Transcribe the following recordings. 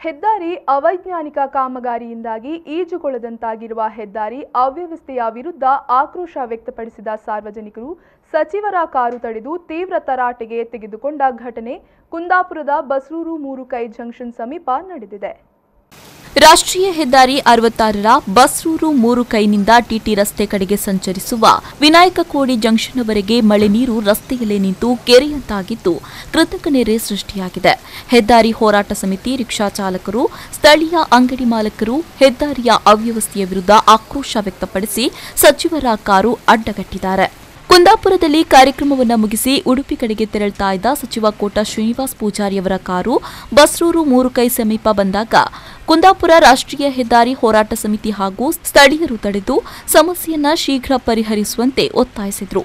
ಹೆದ್ದಾರಿ ಅವೈಜ್ಞಾನಿಕ ಕಾಮಗಾರಿಯಿಂದಾಗಿ ಈಜುಗೊಳ್ಳದಂತಾಗಿರುವ ಹೆದ್ದಾರಿ ಅವ್ಯವಸ್ಥೆಯ ವಿರುದ್ಧ ಆಕ್ರೋಶ ವ್ಯಕ್ತಪಡಿಸಿದ ಸಾರ್ವಜನಿಕರು ಸಚಿವರ ಕಾರು ತಡೆದು ತೀವ್ರ ತರಾಟೆಗೆ ತೆಗೆದುಕೊಂಡ ಘಟನೆ ಕುಂದಾಪುರದ ಬಸ್ರೂರು ಮೂರು ಕೈ ಜಂಕ್ಷನ್ ಸಮೀಪ ನಡೆದಿದೆ ರಾಷ್ಟ್ರೀಯ ಹೆದ್ದಾರಿ ಅರವತ್ತಾರರ ಬಸ್ರೂರು ಮೂರು ಕೈನಿಂದ ಟಿಟಿ ರಸ್ತೆ ಕಡೆಗೆ ಸಂಚರಿಸುವ ವಿನಾಯಕ ಕೋಡಿ ಜಂಕ್ಷನ್ವರೆಗೆ ಮಳೆ ನೀರು ರಸ್ತೆಯಲ್ಲೇ ನಿಂತು ಕೆರೆಯಂತಾಗಿದ್ದು ಕೃತಕ ನೆರೆ ಸೃಷ್ಟಿಯಾಗಿದೆ ಹೆದ್ದಾರಿ ಹೋರಾಟ ಸಮಿತಿ ರಿಕ್ಷಾ ಚಾಲಕರು ಸ್ಥಳೀಯ ಅಂಗಡಿ ಮಾಲಕರು ಹೆದ್ದಾರಿಯ ಅವ್ಯವಸ್ಥೆಯ ವಿರುದ್ಧ ಆಕ್ರೋಶ ವ್ಯಕ್ತಪಡಿಸಿ ಸಚಿವರ ಕಾರು ಅಡ್ಡಗಟ್ಟಿದ್ದಾರೆ ಕುಂದಾಪುರದಲ್ಲಿ ಕಾರ್ಯಕ್ರಮವನ್ನು ಮುಗಿಸಿ ಉಡುಪಿ ಕಡೆಗೆ ತೆರಳುತ್ತಾ ಇದ್ದ ಸಚಿವ ಕೋಟ ಶ್ರೀನಿವಾಸ್ ಪೂಜಾರಿಯವರ ಕಾರು ಬಸ್ರೂರು ಮೂರು ಕೈ ಸಮೀಪ ಬಂದಾಗ ಕುಂದಾಪುರ ರಾಷ್ಟ್ರೀಯ ಹೆದ್ದಾರಿ ಹೋರಾಟ ಸಮಿತಿ ಹಾಗೂ ಸ್ಥಳೀಯರು ತಡೆದು ಸಮಸ್ಯೆಯನ್ನ ಶೀಘ್ರ ಪರಿಹರಿಸುವಂತೆ ಒತ್ತಾಯಿಸಿದರು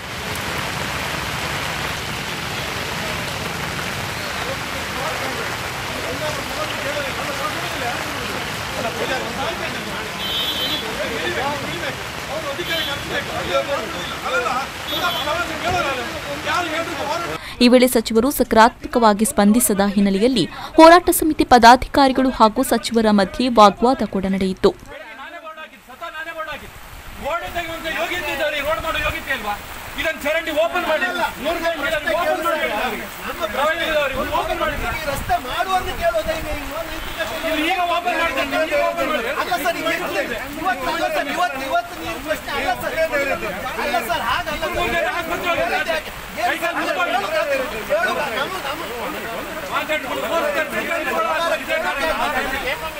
ಈ ವೇಳೆ ಸಚಿವರು ಸಕಾರಾತ್ಮಕವಾಗಿ ಸ್ಪಂದಿಸದ ಹಿನ್ನೆಲೆಯಲ್ಲಿ ಹೋರಾಟ ಸಮಿತಿ ಪದಾಧಿಕಾರಿಗಳು ಹಾಗೂ ಸಚಿವರ ಮಧ್ಯೆ ವಾಗ್ವಾದ ಕೂಡ ನಡೆಯಿತು ನಾನೇ ಬೋರ್ಡ್ ಹಾಕಿದ್ದು ಸತ ನಾನೇ ಬೋರ್ಡ್ ಹಾಕಿದ್ದು ಗೋಡೆ ತೆಗೆಯುವಂತ ಯೋಗ್ಯತೆ ಇದ್ದವರಿಗೆ ರೋಡ್ ಮಾಡೋ ಯೋಗ್ಯತೆ ಇಲ್ವಾ ಇದನ್ನ ಚರಂಡಿ ಓಪನ್ ಮಾಡಿ ಮೂರು ಓಪನ್ ಮಾಡಿ ಓಪನ್ ಮಾಡಿ ರಸ್ತೆ ಮಾಡುವವರನ್ನ ಕೇಳೋದೇ ನೀವು ನೈತಿಕ ಶೈಲಿ- ಇಲ್ಲಿ ಈಗ ಓಪನ್ ಮಾಡಿದ್ರೆ ನೀವು ಓಪನ್ ಮಾಡಿ ಅಲ್ಲ ಸರ್ ಇವತ್ತು ಇವತ್ತು ಅಲ್ಲ ಸರ್ ಇವತ್ತು ಇವತ್ತು ನೀವು ಪ್ರಶ್ನೆ ಅಲ್ಲ ಸರ್ ಅಲ್ಲ ಸರ್ ಹಾಗಲ್ಲ ಸರ್. ಮುಂದೆ ಆಸ್ಪತ್ರೆ ಹೋಗಿ ಆಚೆ. ಕೈ ಕಾಲು ಮುಚ್ಕೊಂಡು ಹೇಳು, ನಮ್ಮ ನಮ್ಮ ಮಾತಾಡ್ಕೊಂಡು ಫೋನ್ ಕೈ ಕಾಲು ಮುಚ್ಕೊಂಡು ಇದೇ ತರ ಮಾತಾಡಿ.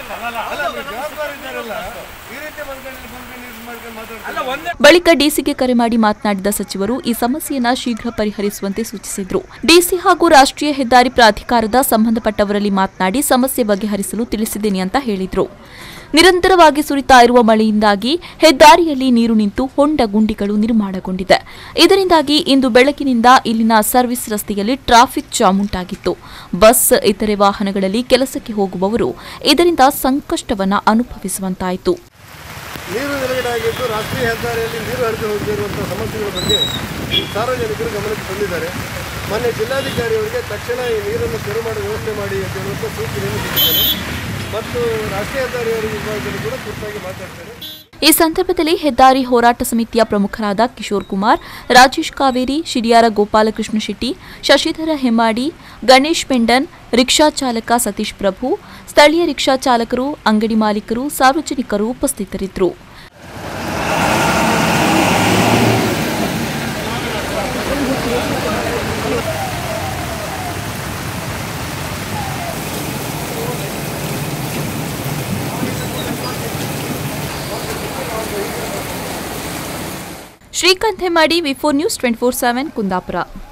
ಅಲ್ಲ ಒಂದೇ ಬಳಿಕ ಡಿಸಿಗೆ ಕರೆ ಮಾಡಿ ಮಾತನಾಡಿದ ಸಚಿವರು ಈ ಸಮಸ್ಯೆಯನ್ನ ಶೀಘ್ರ ಪರಿಹರಿಸುವಂತೆ ಸೂಚಿಸಿದರು ಡಿಸಿ ಹಾಗೂ ರಾಷ್ಟ್ರೀಯ ಹೆದ್ದಾರಿ ಪ್ರಾಧಿಕಾರದ ಸಂಬಂಧಪಟ್ಟವರಲ್ಲಿ ಮಾತನಾಡಿ ಸಮಸ್ಯೆ ಬಗೆಹರಿಸಲು ತಿಳಿಸಿದ್ದೇನೆ ಅಂತ ಹೇಳಿದರು ನಿರಂತರವಾಗಿ ಸುರಿತಾ ಇರುವ ಮಳೆಯಿಂದಾಗಿ ಹೆದ್ದಾರಿಯಲ್ಲಿ ನೀರು ನಿಂತು ಹೊಂಡ ಗುಂಡಿಗಳು ನಿರ್ಮಾಣಗೊಂಡಿದೆ ಇದರಿಂದಾಗಿ ಇಂದು ಬೆಳಗಿನಿಂದ ಇಲ್ಲಿನ ಸರ್ವಿಸ್ ರಸ್ತೆಯಲ್ಲಿ ಟ್ರಾಫಿಕ್ ಜಾಮ್ ಉಂಟಾಗಿತ್ತು ಬಸ್ ಇತರೆ ವಾಹನಗಳಲ್ಲಿ ಕೆಲಸಕ್ಕೆ ಹೋಗುವವರು ಇದರಿಂದ ಸಂಕಷ್ಟವನ್ನ ಅನುಭವಿಸುವಂತಾಯಿತು ನೀರು ನಿಲುಗಡೆ ಆಗಿದ್ದು ರಾಷ್ಟ್ರೀಯ ಹೆದ್ದಾರಿಯಲ್ಲಿ ನೀರು ಹರಿದು ಹೋಗಿರುವಂಥ ಸಮಸ್ಯೆಗಳ ಬಗ್ಗೆ ಸಾರ್ವಜನಿಕರು ಗಮನಕ್ಕೆ ತಂದಿದ್ದಾರೆ ಮೊನ್ನೆ ಜಿಲ್ಲಾಧಿಕಾರಿಯವರಿಗೆ ತಕ್ಷಣ ಈ ನೀರನ್ನು ತೆರು ಮಾಡಿ ವ್ಯವಸ್ಥೆ ಮಾಡಿ ಅಂತ ಹೇಳುವಂಥ ಸೂಚನೆಯನ್ನು ನೀಡಿದ್ದೇನೆ ಮತ್ತು ರಾಷ್ಟ್ರೀಯ ಹೆದ್ದಾರಿಯವರ ವಿಭಾಗದಲ್ಲಿ ಕೂಡ ತುರ್ತಾಗಿ ಮಾತಾಡ್ತೇನೆ ಈ ಸಂದರ್ಭದಲ್ಲಿ ಹೆದ್ದಾರಿ ಹೋರಾಟ ಸಮಿತಿಯ ಪ್ರಮುಖರಾದ ಕಿಶೋರ್ ಕುಮಾರ್ ರಾಜೇಶ್ ಕಾವೇರಿ ಶಿರಿಯಾರ ಗೋಪಾಲಕೃಷ್ಣ ಶೆಟ್ಟಿ ಶಶಿಧರ ಹೆಮ್ಮಾಡಿ ಗಣೇಶ್ ಪೆಂಡನ್ ರಿಕ್ಷಾ ಚಾಲಕ ಸತೀಶ್ ಪ್ರಭು ಸ್ಥಳೀಯ ರಿಕ್ಷಾ ಚಾಲಕರು ಅಂಗಡಿ ಮಾಲೀಕರು ಸಾರ್ವಜನಿಕರು ಉಪಸ್ಥಿತರಿದ್ದರು Srikanth Hemmadi V four news twenty four seven Kundapura